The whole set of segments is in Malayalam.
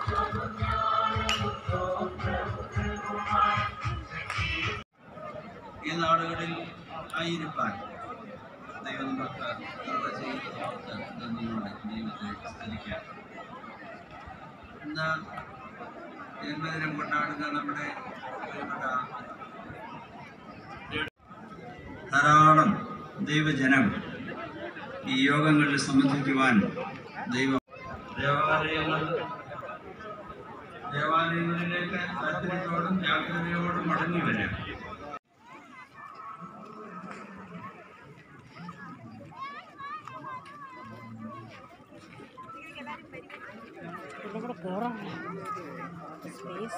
ഈ നാടുകളിൽ ആയിരിക്കാൻ ദൈവം നമുക്ക് കൃപ ചെയ്ത് നന്ദിയോടെ ദൈവത്തെ സ്തുതിക്കാം ഇന്ന് ജന്മദിനം കൊണ്ടാടുന്ന നമ്മുടെ പ്രിയപ്പെട്ട ധാരാളം ദൈവജനം ഈ യോഗങ്ങളിൽ സംബന്ധിക്കുവാൻ ദൈവം ദേവാലയങ്ങൾ ദേവാലയങ്ങളിലേക്ക് താല്പര്യത്തോടും ജാഗ്രതയോടും മടങ്ങി വരാം ഇവിടെ കൂടെ കയറാം സ്പേസ്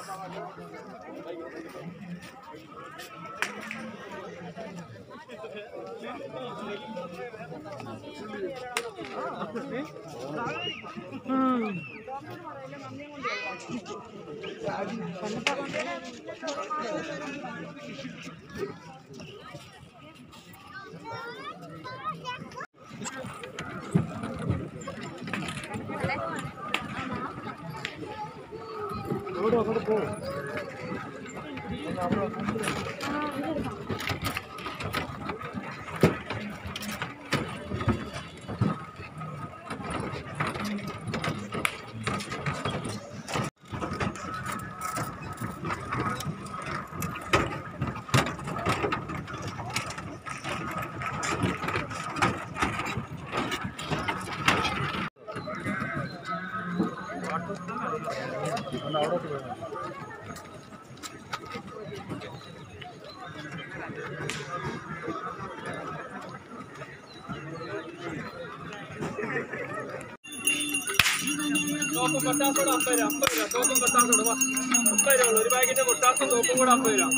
തോക്കും കൊട്ടാസോട് അമ്പത് രൂപ അമ്പത് രൂപ തോക്കും കൊട്ടാസോട് വാ അമ്പത് രൂപ ഉള്ളൂ ഒരു പാക്കറ്റ് കൊട്ടാസും തോക്കും കൂടെ അമ്പത് രൂപ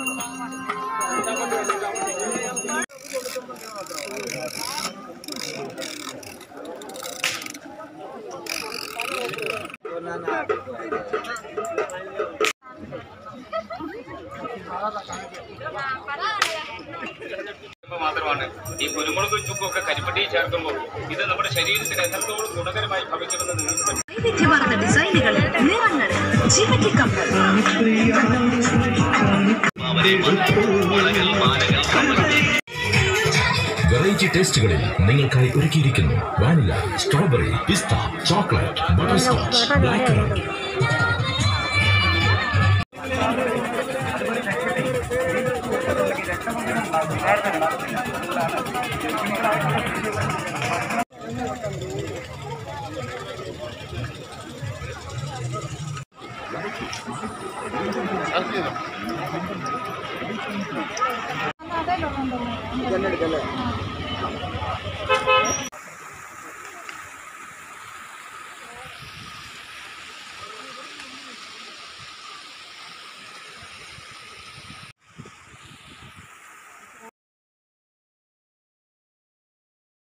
മാത്രമാണ് ഈ കുരുമുളക് ചുക്കൊക്കെ കരിപ്പട്ടി ചേർക്കുമ്പോൾ ഇത് നമ്മുടെ ശരീരത്തിന് എത്രത്തോളം ഗുണകരമായി ഭവിക്കുമെന്ന് നിങ്ങൾക്ക് മനസ്സിലാക്കാം. വൈവിധ്യമാർന്ന ഡിസൈനുകൾ നിറങ്ങൾ ജിമിറ്റി കപ്പൽ വെറൈറ്റി ടേസ്റ്റുകളിൽ നിങ്ങൾക്കായി ഒരുക്കിയിരിക്കുന്നു vanilla strawberry pista chocolate butterscotch black currant ആ